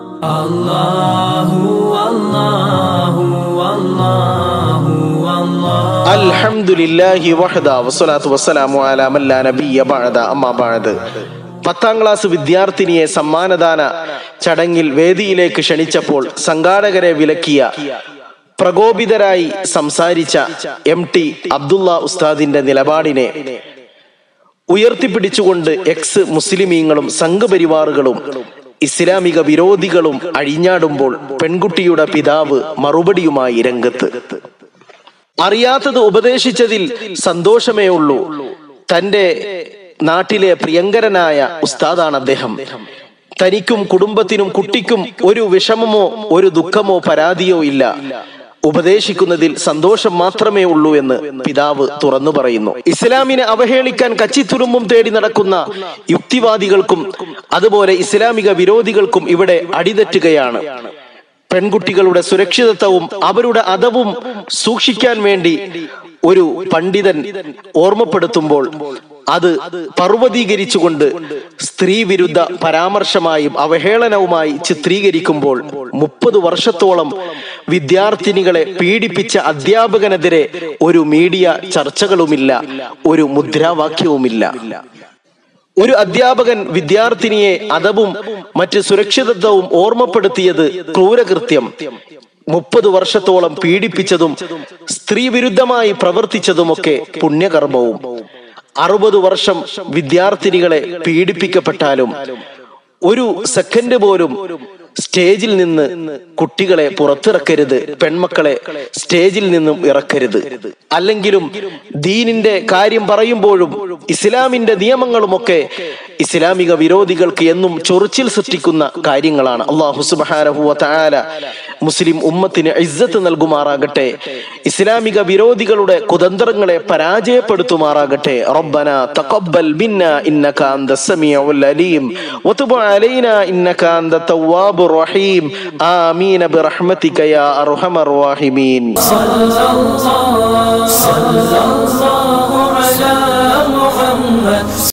അൽഹംദുലില്ലാഹി വഹദ വസ്സലാത്തു വസ്സലാമു അലാ മല്ലാ നബിയ്യ ബഅദ അമ്മാ ബഅദ് പത്താം ക്ലാസ് വിദ്യാർത്ഥിനിയെ സമ്മാനദാന ചടങ്ങിൽ വേദിയിലേക്ക് ക്ഷണിച്ചപ്പോൾ സംഘാടകരെ വിലക്കിയ പ്രകോപിതരായി സംസാരിച്ച എം ടി അബ്ദുള്ള ഉസ്താദിന്റെ നിലപാടിനെ ഉയർത്തിപ്പിടിച്ചുകൊണ്ട് എക്സ് മുസ്ലിമീങ്ങളും സംഘപരിവാറുകളും ഇസ്ലാമിക വിരോധികളും അഴിഞ്ഞാടുമ്പോൾ പെൺകുട്ടിയുടെ പിതാവ് മറുപടിയുമായി രംഗത്ത് അറിയാത്തത് ഉപദേശിച്ചതിൽ സന്തോഷമേ ഉള്ളൂ തന്റെ നാട്ടിലെ പ്രിയങ്കരനായ ഉസ്താദാണ് അദ്ദേഹം തനിക്കും കുടുംബത്തിനും കുട്ടിക്കും ഒരു വിഷമമോ ഒരു ദുഃഖമോ പരാതിയോ ഇല്ല ഉപദേശിക്കുന്നതിൽ സന്തോഷം മാത്രമേ ഉള്ളൂ എന്ന് പിതാവ് തുറന്നു പറയുന്നു ഇസ്ലാമിനെ അവഹേളിക്കാൻ കച്ചിത്തുരുമ്പും തേടി നടക്കുന്ന യുക്തിവാദികൾക്കും അതുപോലെ ഇസ്ലാമിക വിരോധികൾക്കും ഇവിടെ അടിതെറ്റുകയാണ് പെൺകുട്ടികളുടെ സുരക്ഷിതത്വവും അവരുടെ അതവും സൂക്ഷിക്കാൻ വേണ്ടി ഒരു പണ്ഡിതൻ ഓർമ്മപ്പെടുത്തുമ്പോൾ അത് പർവ്വതീകരിച്ചുകൊണ്ട് സ്ത്രീ വിരുദ്ധ പരാമർശമായും അവഹേളനവുമായി ചിത്രീകരിക്കുമ്പോൾ മുപ്പത് വർഷത്തോളം വിദ്യാർത്ഥിനികളെ പീഡിപ്പിച്ച അധ്യാപകനെതിരെ ഒരു മീഡിയ ചർച്ചകളുമില്ല ഒരു മുദ്രാവാക്യവുമില്ല ഒരു അധ്യാപകൻ വിദ്യാർത്ഥിനിയെ അതവും മറ്റ് സുരക്ഷിതത്വവും ഓർമ്മപ്പെടുത്തിയത് ക്രൂരകൃത്യം മുപ്പത് വർഷത്തോളം പീഡിപ്പിച്ചതും സ്ത്രീ വിരുദ്ധമായി പ്രവർത്തിച്ചതുമൊക്കെ പുണ്യകർമ്മവും അറുപത് വർഷം വിദ്യാർത്ഥിനികളെ പീഡിപ്പിക്കപ്പെട്ടാലും ഒരു സെക്കൻഡ് പോലും സ്റ്റേജിൽ നിന്ന് കുട്ടികളെ പുറത്തിറക്കരുത് പെൺമക്കളെ സ്റ്റേജിൽ നിന്നും ഇറക്കരുത് അല്ലെങ്കിലും ദീനിന്റെ കാര്യം പറയുമ്പോഴും ഇസ്ലാമിന്റെ നിയമങ്ങളുമൊക്കെ ഇസ്ലാമിക വിരോധികൾക്ക് എന്നും ചൊറിച്ചിൽ സൃഷ്ടിക്കുന്ന കാര്യങ്ങളാണ് അള്ളാഹു സുബാനഹുവ താല മുസ്ലിം ഉമ്മത്തിന് ഇസ്സത്ത് നൽകുമാറാകട്ടെ ഇസ്ലാമിക വിരോധികളുടെ കുതന്ത്രങ്ങളെ പരാജയപ്പെടുത്തുമാറാകട്ടെ റബ്ബന തഖബ്ബൽ മിന്ന ഇന്നക അന്ത സമീഉൽ അലീം വതുബ് അലൈന ഇന്നക അന്ത തവ്വാബുർ റഹീം ആമീൻ ബിറഹ്മതിക യാ അർഹമർ റഹീമീൻ صلى الله على محمد